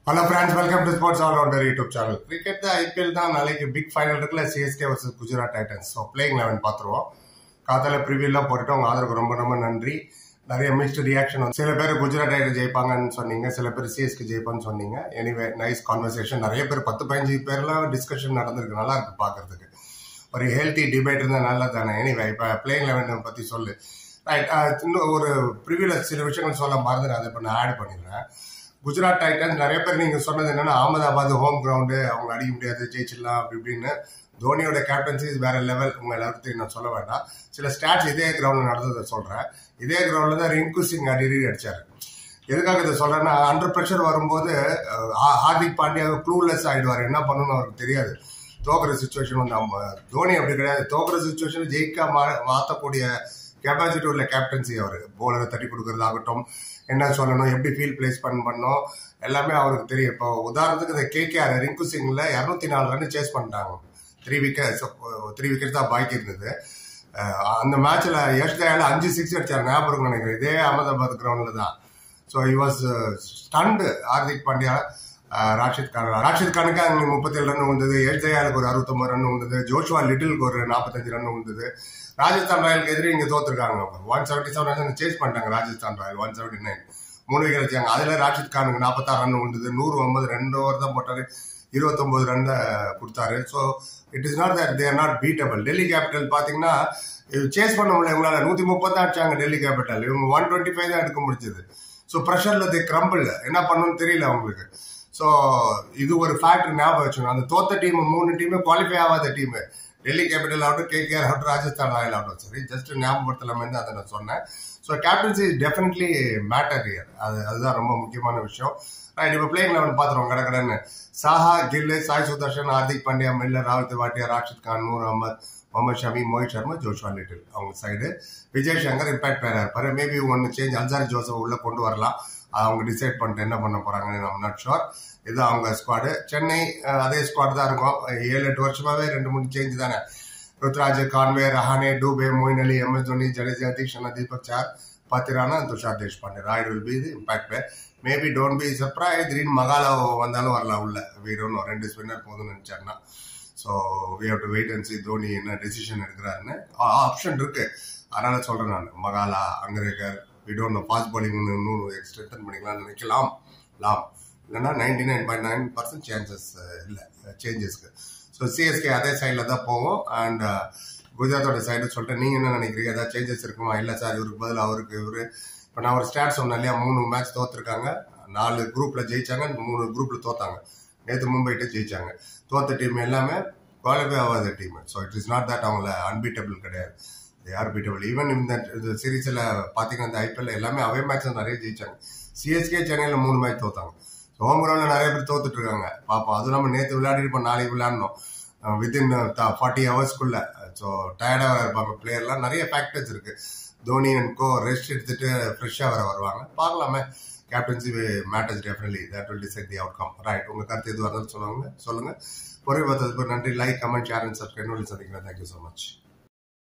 hello friends welcome to sports all rounder YouTube channel cricket IPL தான் நாளைக்கு big final இருக்குல்ல CSK versus Gujarat Titans so playing eleven பார்த்துருவோம் காத்தால ப்ரிவியூலாம் போட்டுட்டு உங்க ஆதரவுக்கு ரொம்ப ரொம்ப நன்றி நிறைய மிஸ்ட் ரியாக்ஷன் வந்து சில பேர் குஜராத் டைட்டன்ஸ் ஜெயிப்பாங்கன்னு சொன்னீங்க சில பேர் சிஎஸ்கே ஜெயிப்பான்னு சொன்னீங்க எனிவே நைஸ் கான்வர்சேஷன் நிறைய பேர் பத்து பதினஞ்சு பேர்லாம் டிஸ்கஷன் நடந்திருக்கு நல்லா இருக்கு பார்க்கறதுக்கு ஒரு ஹெல்த்தி டிபேட் இருந்தால் நல்லது தானே எனிவே இப்போ பிளேயிங் லெவன் பற்றி சொல்லு ரைட் இன்னும் ஒரு ப்ரிவியூல சில விஷயங்கள் சொல்ல மறந்து அதை இப்போ நான் ஆட் பண்ணிடுறேன் குஜராத் டைட்டன்ஸ் நிறைய பேர் நீங்க சொன்னது என்னன்னா அகமதாபாத் ஹோம் கிரவுண்டு அவங்க அடிக்க முடியாது ஜெயிச்சிடலாம் அப்படி இப்படின்னு தோனியோட கேப்டன்சி வேற லெவல் உங்க எல்லாருக்கும் நான் சொல்ல வேண்டாம் சில ஸ்டாட்ஸ் இதே கிரவுண்ட்ல நடந்ததை சொல்றேன் இதே கிரவுண்ட்ல தான் ரிங்கு சிங் அடிரி அடிச்சாரு எதுக்காக இதை சொல்றேன்னா அண்டர் ப்ரெஷர் வரும்போது அஹ், ஹா- ஹார்திக் பாண்டியா க்ளூலெஸ் ஆயிடுவார் என்ன பண்ணணும்னு அவருக்கு தெரியாது தோக்குற சுச்சுவேஷன் வந்து நம்ம தோனி அப்படி கிடையாது தோக்குற சுச்சுவேஷன் ஜெயிக்க மா- மாத்தக்கூடிய கெப்பாசிட்டி உள்ள கேப்டன்சி அவர் போலரை தட்டி கொடுக்கறதாகட்டும் என்ன சொல்லணும் எப்படி ஃபீல் பிளேஸ் பண்ண பண்ணணும் எல்லாமே அவருக்கு தெரியும் இப்போ உதாரணத்துக்கு இந்த கேகேஆர் ரிங்கு சிங்ல இரநூத்தி நாலு ரன் சேஸ் பண்ணிட்டாங்க த்ரீ விக்கெட் த்ரீ விக்கெட் தான் பாக்கி இருந்தது அஹ் அந்த மேட்ச்ல யஷ் தயால அஞ்சு சிக்ஸ் அடிச்சார் ஞாபகம் இருக்கும்னு நினைக்கிறேன் இதே அகமதாபாத் கிரவுண்ட்ல தான் so he was stunned Hardik Pandya uh Rashid Khan Rashid கானுக்கு அங்கே முப்பத்தேழு ரன் வந்தது யஷ் தயாலுக்கு ஒரு அறுபத்தொம்பது ரன் வந்தது ஜோஷ்வா லிட்டிலுக்கு ஒரு நாற்பத்தஞ்சு ரன் வந்தது ராஜஸ்தான் ராயலுக்கு எதிரே இங்க தோத்துருக்காங்க one seventy seven run chase பண்ணிட்டாங்க Rajasthan Royal one seventy nine மூணு விக்கெட் வச்சாங்க அதுல ராஷித் கானுக்கு நாற்பத்தாறு ரன் வந்தது நூறு ஒன்பது ரெண்டு ஓவர் தான் போட்டாரு இருபத்தொன்பது ரன் கொடுத்தாரு so it is not that there not beatable Delhi Capital பாத்தீங்கன்னா சேஸ் பண்ண முடியல இவங்களால நூத்தி முப்பது தான் அடிச்சாங்க டெல்லி கேபிட்டல் இவங்க ஒன் டுவெண்ட்டி ஃபைவ் தான் எடுக்க முடிஞ்சது ஸோ ப்ரெஷர்ல தி கிரம்பிள் என்ன பண்ணணும்னு தெரியல அவங்களுக்கு ஸோ இது ஒரு ஃபேக்டர் ஞாபகம் வச்சுக்கணும் அந்த தோத்த டீம் மூணு டீமே குவாலிஃபை ஆகாத டீம் டெல்லி கேபிட்டல் ஆகட்டும் கேகேஆர் ஆகட்டும் ராஜஸ்தான் ராயல் ஆகட்டும் சரி ஜஸ்ட் ஞாபகப்படுத்தலாமே தான் அதை நான் சொன்னேன் so captaincy definitely matter here அது அதுதான் ரொம்ப முக்கியமான விஷயம் ரைட் இப்போ பிளேயிங் லெவன் பார்த்துருவோம் கடற்கடன்னு சாஹா கில்லு சாய் சுதர்ஷன் ஹார்திக் பாண்டியா மில்லர் ராகுல் திவாட்டியா ராஷித் கான் நூர் அஹமத் முகமது ஷமி மோஹித் சர்மா ஜோஷ்வா லிட்டில் அவங்க சைடு விஜய் சங்கர் இம்பாக்ட் பேரா இருப்பாரு மேபி ஒன்னு சேஞ்ச் அன்சாரி ஜோசப் உள்ள கொண்டு வரலாம் அது அவங்க டிசைட் பண்ணிட்டு என்ன பண்ண போறாங்கன்னு நம்ம நாட் ஷோர் இது அவங்க ஸ்குவாடு சென்னை அஹ், அதே ஸ்குவாட் தான் இருக்கும் ஏழு எட்டு வருஷமாவே ரெண்டு மூணு சேஞ்ச் தானே Ruturaj Conway Rahane Dube Moeen Ali M S Dhoni Jadeja Theekshana Deepak Chahar Pathirana Tushar Deshpande Rayudu will be the impact player maybe don't be surprise திடீர்னு மகாலா வந்தாலும் வரலாம் உள்ள வீடும் ரெண்டு ஸ்பின்னர் போதும்னு நினைச்சாருன்னா so we have to wait and see Dhoni என்ன டெசிஷன் எடுக்கிறாருன்னு ஆப்ஷன் இருக்கு அதனால சொல்றேன் நான் Magala Hangargekar we don't know fast bowling இன்னும் எக்ஸ்டென்ஷன் பண்ணிக்கலாம்னு நினைக்கலாம் லாம் இல்லைன்னா ninety nine point nine percent chances இல்லை சேஞ்சஸ்க்கு ஸோ சிஎஸ்கே அதே சைடில் தான் போவோம் அண்ட் குஜராத்தோட சைடு சொல்லிட்டு நீங்கள் என்ன நினைக்கிறீங்க ஏதாவது சேஞ்சஸ் இருக்குமா இல்லை சார் இவருக்கு பதில் அவருக்கு இவரு இப்போ நான் ஒரு ஸ்டாட் சொன்னேன் இல்லையா மூணு மேட்ச் தோத்துருக்காங்க நாலு குரூப்பில் ஜெயிச்சாங்க மூணு குரூப்பில் தோத்தாங்க நேற்று மும்பைட்டு ஜெயிச்சாங்க தோத்த டீம் எல்லாமே குவாலிஃபை ஆகாத team so it is not that அவங்கள அன்பீட்டபிள் கிடையாது யார் பீட்டபிள் ஈவன் இந்த சீரீஸில் பார்த்தீங்கன்னா இந்த ஐபிஎல் எல்லாமே அவே மேட்ச் நிறைய ஜெயிச்சாங்க சிஎஸ்கே சென்னையில் மூணு மேட்ச் தோத்தாங்க ஸோ ஹோம் கிரவுண்டில் நிறைய பேர் தோத்துட்டு இருக்காங்க பார்ப்போம் அதுவும் நம்ம நேற்று விளையாடி இப்போ நாளைக்கு விளையாடணும் வித்தின் ஃபார்ட்டி ஹவர்ஸ்க்குள்ள ஸோ டயர்டாக இருப்பாங்க பிளேயர்லாம் நிறைய ஃபேக்டர்ஸ் இருக்கு தோனி அண்ட் கோ ரெஸ்ட் எடுத்துட்டு ஃப்ரெஷ்ஷாக வர வருவாங்க பார்க்கலாமே captaincy matters definitely that will decide the outcome right உங்கள் கருத்து எதுவாக இருந்தாலும் சொல்லுவாங்க சொல்லுங்க பொறுமை பார்த்ததுக்கு நன்றி like comment share and subscribe சந்திக்கிறேன் தேங்க்யூ ஸோ மச்